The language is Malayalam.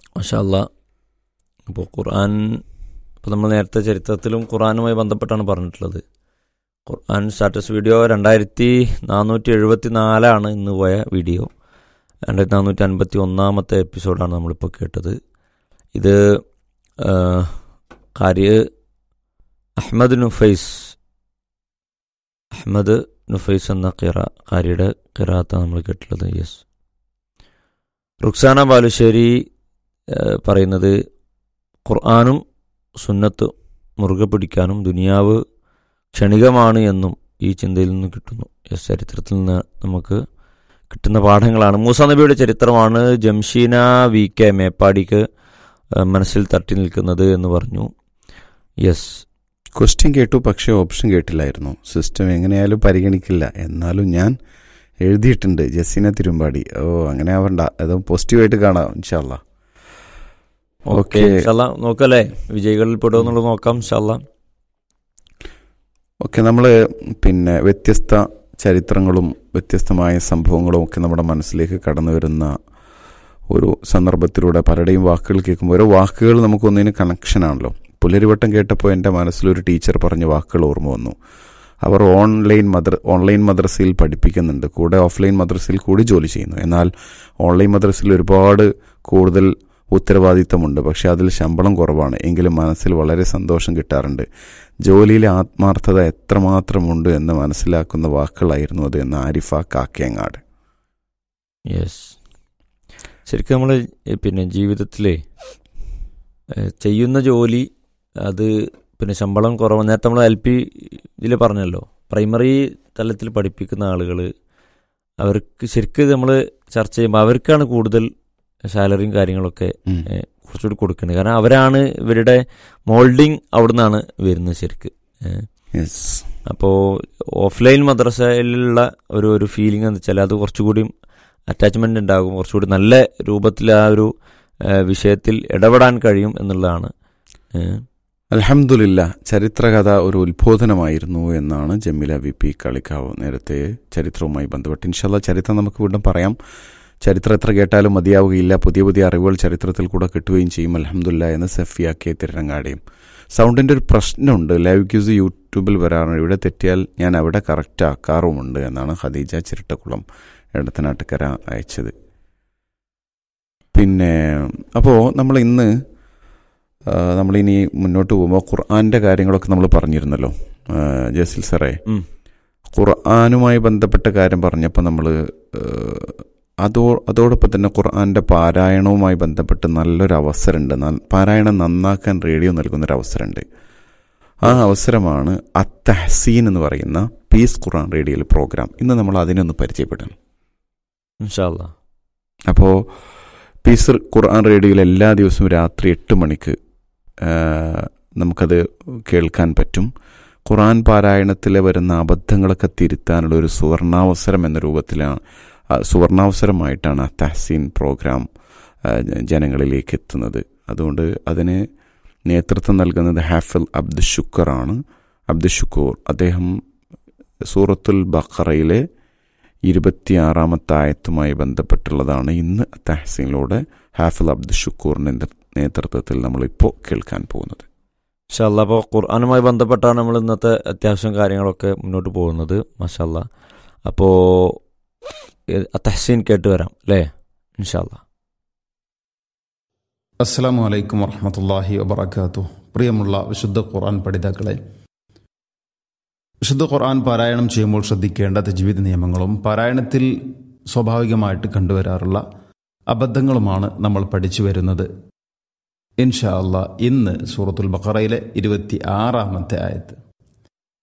മഷാല്ല അപ്പോൾ ഖുർആൻ ഇപ്പോൾ നമ്മൾ നേരത്തെ ചരിത്രത്തിലും ഖുർആനുമായി ബന്ധപ്പെട്ടാണ് പറഞ്ഞിട്ടുള്ളത് ഖുർആൻ സ്റ്റാറ്റസ് വീഡിയോ രണ്ടായിരത്തി നാനൂറ്റി എഴുപത്തി നാലാണ് ഇന്ന് പോയ വീഡിയോ രണ്ടായിരത്തി നാനൂറ്റി അൻപത്തി ഒന്നാമത്തെ എപ്പിസോഡാണ് നമ്മളിപ്പോൾ കേട്ടത് ഇത് ആ, കാര്യ അഹ്മദ് നുഫൈസ് അഹ്മദ് നുഫൈസ് എന്ന കിറ കാര്യയുടെ കിറാത്താണ് നമ്മൾ കേട്ടിട്ടുള്ളത് യെസ് റുക്സാന ബാലുശ്ശേരി ഏഹ്, പറയുന്നത് ഖുർആാനും സുന്നത്ത് മുറുകെ പിടിക്കാനും ദുനിയാവ് ക്ഷണികമാണ് എന്നും ഈ ചിന്തയിൽ നിന്ന് കിട്ടുന്നു യെസ് ചരിത്രത്തിൽ നിന്ന് നമുക്ക് കിട്ടുന്ന പാഠങ്ങളാണ് മൂസ നബിയുടെ ചരിത്രമാണ് ജംഷീന വി കെ മേപ്പാടിക്ക് ഏഹ്, മനസ്സിൽ തട്ടി നിൽക്കുന്നത് എന്ന് പറഞ്ഞു യെസ് ക്വസ്റ്റ്യൻ കേട്ടു പക്ഷേ ഓപ്ഷൻ കേട്ടില്ലായിരുന്നു സിസ്റ്റം എങ്ങനെയായാലും പരിഗണിക്കില്ല എന്നാലും ഞാൻ എഴുതിയിട്ടുണ്ട് ജസീന തിരുമ്പാടി ഓ അങ്ങനെ ആവണ്ട അത് പോസിറ്റീവായിട്ട് കാണാം ഇൻഷാല്ല ഓക്കെ ഓക്കെ നോക്കല്ലേ വിജയികളിൽ പെടുമോ എന്നുള്ളത് നോക്കാം ഇൻഷാല്ലാ ഓക്കെ നമ്മൾ പിന്നെ വ്യത്യസ്ത ചരിത്രങ്ങളും വ്യത്യസ്തമായ സംഭവങ്ങളും ഒക്കെ നമ്മുടെ മനസ്സിലേക്ക് കടന്നു വരുന്ന ഒരു സന്ദർഭത്തിലൂടെ പലരുടെയും വാക്കുകൾ കേൾക്കുമ്പോൾ ഓരോ വാക്കുകൾ നമുക്കൊന്നിന് കണക്ഷനാണല്ലോ പുലരിവട്ടം കേട്ടപ്പോൾ എൻ്റെ മനസ്സിലൊരു ടീച്ചർ പറഞ്ഞ വാക്കുകൾ ഓർമ്മ വന്നു അവർ ഓൺലൈൻ മദ്ര ഓൺലൈൻ മദ്രസയിൽ പഠിപ്പിക്കുന്നുണ്ട് കൂടെ ഓഫ്ലൈൻ മദ്രസയിൽ കൂടി ജോലി ചെയ്യുന്നു എന്നാൽ ഓൺലൈൻ മദ്രസയിൽ ഒരുപാട് കൂടുതൽ ഉത്തരവാദിത്തമുണ്ട് പക്ഷെ അതിൽ ശമ്പളം കുറവാണ് എങ്കിലും മനസ്സിൽ വളരെ സന്തോഷം കിട്ടാറുണ്ട് ജോലിയിലെ ആത്മാർത്ഥത എത്രമാത്രമുണ്ട് എന്ന് മനസ്സിലാക്കുന്ന വാക്കുകളായിരുന്നു അത് എന്ന് ആരിഫ കാക്കേങ്ങാട് യെസ് ശരിക്കും നമ്മൾ പിന്നെ ജീവിതത്തിലെ ഏഹ്, ചെയ്യുന്ന ജോലി അത് പിന്നെ ശമ്പളം കുറവ് നേരത്തെ നമ്മൾ എൽ പി ഇതിൽ പറഞ്ഞല്ലോ പ്രൈമറി തലത്തിൽ പഠിപ്പിക്കുന്ന ആളുകൾ അവർക്ക് ശരിക്കും നമ്മൾ ചർച്ച ചെയ്യുമ്പോൾ അവർക്കാണ് കൂടുതൽ സാലറിയും കാര്യങ്ങളൊക്കെ ഉം. ഏഹ്, കുറച്ചുകൂടി കൊടുക്കുന്നത് കാരണം അവരാണ് ഇവരുടെ മോൾഡിങ് അവിടെ നിന്നാണ് വരുന്നത് ശരിക്ക് ഏഹ്. യെസ് അപ്പോൾ ഓഫ്ലൈൻ മദ്രസയിലുള്ള ഒരു ഒരു ഫീലിംഗ് എന്ന് വെച്ചാൽ അത് കുറച്ചുകൂടി അറ്റാച്ച്മെന്റ് ഉണ്ടാകും കുറച്ചുകൂടി നല്ല രൂപത്തിൽ ആ ഒരു ആ, വിഷയത്തിൽ ഇടപെടാൻ കഴിയും എന്നുള്ളതാണ് ഏ, അലഹമുല്ല ചരിത്രകഥ ഒരു ഉത്ബോധനമായിരുന്നു എന്നാണ് ജമീല വി പി കളിക്കാവ് നേരത്തെ ചരിത്രവുമായി ബന്ധപ്പെട്ട് ഇൻഷാല്ല ചരിത്രം നമുക്ക് വീണ്ടും പറയാം ചരിത്രം എത്ര കേട്ടാലും മതിയാവുകയില്ല പുതിയ പുതിയ അറിവുകൾ ചരിത്രത്തിൽ കൂടെ കിട്ടുകയും ചെയ്യും അലഹമുല്ല എന്ന് സഫിയ കെ തിരങ്ങാടിയും സൗണ്ടിൻ്റെ ഒരു പ്രശ്നമുണ്ട് ലൈവ് ക്യൂസ് യൂട്യൂബിൽ വരാറുണ്ട് ഇവിടെ തെറ്റിയാൽ ഞാൻ അവിടെ കറക്റ്റ് ആക്കാറുമുണ്ട് എന്നാണ് ഖദീജ ചിരട്ടക്കുളം എടത്തനാട്ടുകര അയച്ചത് പിന്നെ അപ്പോൾ നമ്മൾ ഇന്ന് ആ, നമ്മളിനി മുന്നോട്ട് പോകുമ്പോൾ ഖുർആാൻ്റെ കാര്യങ്ങളൊക്കെ നമ്മൾ പറഞ്ഞിരുന്നല്ലോ ആ, ജസീൽ സാറേ ഉം. ഖുർആാനുമായി ബന്ധപ്പെട്ട കാര്യം പറഞ്ഞപ്പോൾ നമ്മൾ അതോ അതോടൊപ്പം തന്നെ ഖുർആാൻ്റെ പാരായണവുമായി ബന്ധപ്പെട്ട് നല്ലൊരു അവസരമുണ്ട് ന- പാരായണം നന്നാക്കാൻ റേഡിയോ നൽകുന്നൊരു അവസരമുണ്ട് ആ അവസരമാണ് അത്തഹസീൻ എന്ന് പറയുന്ന പീസ് ഖുർആൻ റേഡിയോയിൽ പ്രോഗ്രാം ഇന്ന് നമ്മൾ അതിനൊന്ന് പരിചയപ്പെടണം ഇൻഷാ അല്ലാ അപ്പോൾ പീസ് ഖുർആൻ റേഡിയോയിൽ എല്ലാ ദിവസവും രാത്രി എട്ട് മണിക്ക് ആ, നമുക്കത് കേൾക്കാൻ പറ്റും ഖുർആൻ പാരായണത്തിൽ വരുന്ന അബദ്ധങ്ങളൊക്കെ തിരുത്താനുള്ള ഒരു സുവർണാവസരം എന്ന രൂപത്തിലാണ് ആ, സുവർണാവസരമായിട്ടാണ് ആ തഹസീൻ പ്രോഗ്രാം ആ, ജ- ജനങ്ങളിലേക്ക് എത്തുന്നത് അതുകൊണ്ട് അതിന് നേതൃത്വം നൽകുന്നത് ഹാഫിൽ അബ്ദുഷുക്കറാണ് അബ്ദുഷുക്കൂർ അദ്ദേഹം സൂറത്തുൽ ബഖറയിലെ ഇരുപത്തിയാറാമത്തെ ആയത്തുമായി ബന്ധപ്പെട്ടുള്ളതാണ് ഇന്ന് തഹസീനിലൂടെ ഹാഫിൽ അബ്ദുൽ ഷുക്കൂറിന്റെ നേതൃ- നേതൃത്വത്തിൽ നമ്മളിപ്പോൾ കേൾക്കാൻ പോകുന്നത് മഷാല്ല അപ്പോൾ ഖുർആാനുമായി ബന്ധപ്പെട്ടാണ് നമ്മൾ ഇന്നത്തെ അത്യാവശ്യം കാര്യങ്ങളൊക്കെ മുന്നോട്ട് പോകുന്നത് മഷാല്ല അപ്പോൾ തഹസീൻ കേട്ട് വരാം അല്ലേ ഇൻഷാല്ല അസ്സലാമു അലൈക്കും വറഹമത്തല്ലാഹി വബർക്കാത്തു പ്രിയമുള്ള വിശുദ്ധ ഖുർആൻ പഠിതാക്കളെ വിശുദ്ധ ഖുർആൻ പാരായണം ചെയ്യുമ്പോൾ ശ്രദ്ധിക്കേണ്ട തജ്വീദ് നിയമങ്ങളും പാരായണത്തിൽ സ്വാഭാവികമായിട്ട് കണ്ടുവരാറുള്ള അബദ്ധങ്ങളുമാണ് നമ്മൾ പഠിച്ചു വരുന്നത് ഇൻഷാ അല്ലാ ഇന്ന് സൂറത്തുൽ ബഖറയിലെ ഇരുപത്തി ആറാമത്തെ ആയത്ത്